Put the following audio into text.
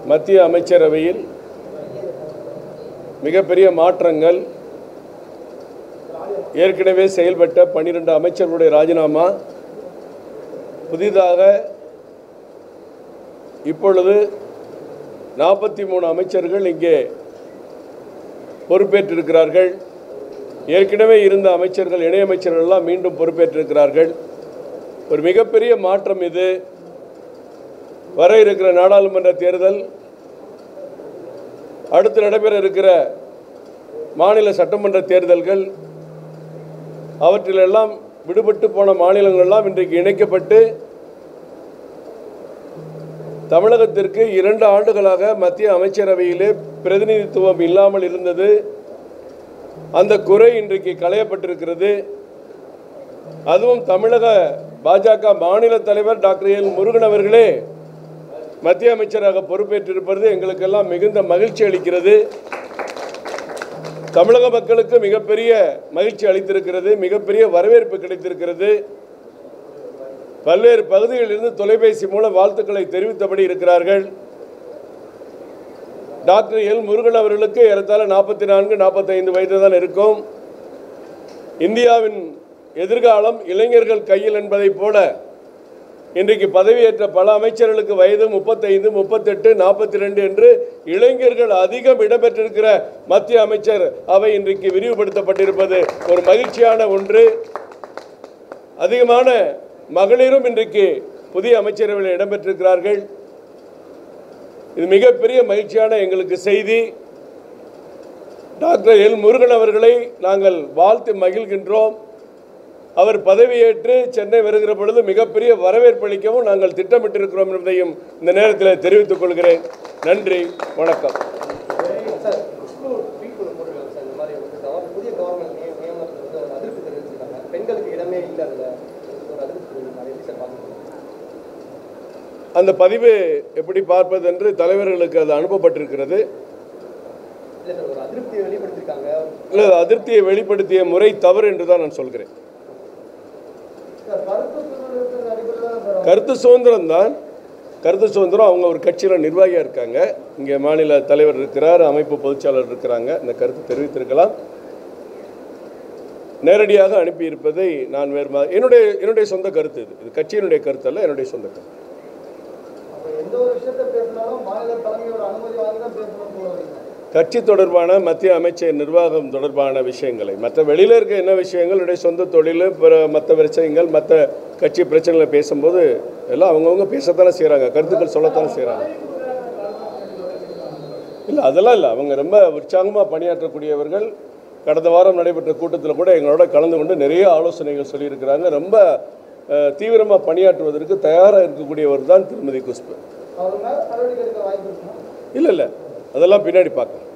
மத்திய அமைச்சரவையில் மிகப்பெரிய மாற்றங்கள் ஏற்கனவே செயல்பட்ட பன்னிரண்டு அமைச்சர்களுடைய ராஜினாமா புதிதாக இப்பொழுது நாற்பத்தி மூணு அமைச்சர்கள் இங்கே பொறுப்பேற்றிருக்கிறார்கள் ஏற்கனவே இருந்த அமைச்சர்கள் இணையமைச்சர்கள் எல்லாம் மீண்டும் பொறுப்பேற்றிருக்கிறார்கள் ஒரு மிகப்பெரிய மாற்றம் இது வர இருக்கிற நாடாளுமன்ற தேர்தல் அடுத்து நடைபெற இருக்கிற மாநில சட்டமன்ற தேர்தல்கள் அவற்றிலெல்லாம் விடுபட்டு போன மாநிலங்களெல்லாம் இன்றைக்கு இணைக்கப்பட்டு தமிழகத்திற்கு இரண்டு ஆண்டுகளாக மத்திய அமைச்சரவையிலே பிரதிநிதித்துவம் இல்லாமல் இருந்தது அந்த குறை இன்றைக்கு களையப்பட்டிருக்கிறது அதுவும் தமிழக பாஜக மாநில தலைவர் டாக்டர் எல் முருகன் அவர்களே மத்திய அமைச்சராக பொறுப்பேற்றிருப்பது எங்களுக்கெல்லாம் மிகுந்த மகிழ்ச்சி அளிக்கிறது தமிழக மக்களுக்கு மிகப்பெரிய மகிழ்ச்சி அளித்திருக்கிறது மிகப்பெரிய வரவேற்பு கிடைத்திருக்கிறது பல்வேறு பகுதிகளிலிருந்து தொலைபேசி மூலம் வாழ்த்துக்களை தெரிவித்தபடி இருக்கிறார்கள் டாக்டர் எல் முருகன் அவர்களுக்கு ஏறத்தாழ நாற்பத்தி நான்கு நாற்பத்தைந்து வயது தான் இருக்கும் இந்தியாவின் எதிர்காலம் இளைஞர்கள் கையில் என்பதைப் போல இன்றைக்கு பதவியேற்ற பல அமைச்சர்களுக்கு வயது முப்பத்தைந்து முப்பத்தெட்டு நாற்பத்தி ரெண்டு என்று இளைஞர்கள் அதிகம் இடம்பெற்றிருக்கிற மத்திய அமைச்சர் அவை இன்றைக்கு விரிவுபடுத்தப்பட்டிருப்பது ஒரு மகிழ்ச்சியான ஒன்று அதிகமான மகளிரும் இன்றைக்கு புதிய அமைச்சரவையில் இடம்பெற்றிருக்கிறார்கள் இது மிகப்பெரிய மகிழ்ச்சியான எங்களுக்கு செய்தி டாக்டர் எல் முருகன் அவர்களை நாங்கள் வாழ்த்து மகிழ்கின்றோம் அவர் பதவியேற்று சென்னை வருகிற பொழுது மிகப்பெரிய வரவேற்பு அளிக்கவும் நாங்கள் திட்டமிட்டிருக்கிறோம் என்பதையும் இந்த நேரத்தில் தெரிவித்துக் கொள்கிறேன் நன்றி வணக்கம் சார் விஷ்ணு ட்வீட் ஒன்று போட்டிருக்காங்க சார் இந்த மாதிரி வந்து கவர் புதிய கவர்மெண்ட் நிய நியமனத்தில் வந்து ஒரு அதிருப்தி தெரிவிச்சிருக்காங்க பெண்களுக்கு இடமே இல்லை அதில் ஒரு அதிருப்தி தெரிவிச்சிருக்காங்க எப்படி சார் பார்க்குறீங்க அந்த பதிவு எப்படி பார்ப்பது என்று தலைவர்களுக்கு அது அனுப்பப்பட்டிருக்கிறது இல்லை சார் ஒரு அதிருப்தியை வெளிப்படுத்தியிருக்காங்க இல்லை அதிருப்தியை வெளிப்படுத்திய முறை தவறு என்று தான் நான் சொல்கிறேன் சார் கருத்து சுதந்திரத்தின் அடிப்படையில் சார் கருத்து சுதந்திரம் தான் கருத்து சுதந்திரம் அவங்க ஒரு கட்சியில் நிர்வாகியாக இருக்காங்க இங்கே மாநில தலைவர் இருக்கிறார் அமைப்பு பொதுச்சாளர் இருக்கிறாங்க இந்த கருத்து தெரிவித்திருக்கலாம் நேரடியாக அனுப்பியிருப்பதை நான் வேறு மா- என்னுடைய என்னுடைய சொந்த கருத்து இது இது கட்சியினுடைய கருத்து அல்ல என்னுடைய சொந்த கருத்து அப்போ எந்த ஒரு விஷயத்தை பேசினாலும் மாநில தலைமையோட அனுமதி வாங்கி தான் பேசணும் போல வரீங்க கட்சி தொடர்பான மத்திய அமைச்சர் நிர்வாகம் தொடர்பான விஷயங்களை மற்ற வெளியில் இருக்க என்ன விஷயங்கள் என்னுடைய சொந்த தொழில் பிற மற்ற விஷயங்கள் மற்ற கட்சி பிரச்சனைகளை பேசும்போது எல்லாம் அவங்கவுங்க பேசத்தானே செய்கிறாங்க கருத்துக்கள் சொல்லத்தானே செய்கிறாங்க இல்லை அதெல்லாம் இல்லை அவங்க ரொம்ப உற்சாகமாக பணியாற்றக்கூடியவர்கள் கடந்த வாரம் நடைபெற்ற கூட்டத்தில் கூட எங்களோட கலந்து கொண்டு நிறைய ஆலோசனைகள் சொல்லியிருக்கிறாங்க ரொம்ப தீவிரமாக பணியாற்றுவதற்கு தயாராக இருக்கக்கூடியவர் தான் திருமதி குஷ்பு அவர் மேலே நடவடிக்கை எடுக்க வாய்ப்பு இருக்குமா இல்லை இல்லை அதெல்லாம் பின்னாடி பார்க்கலாம்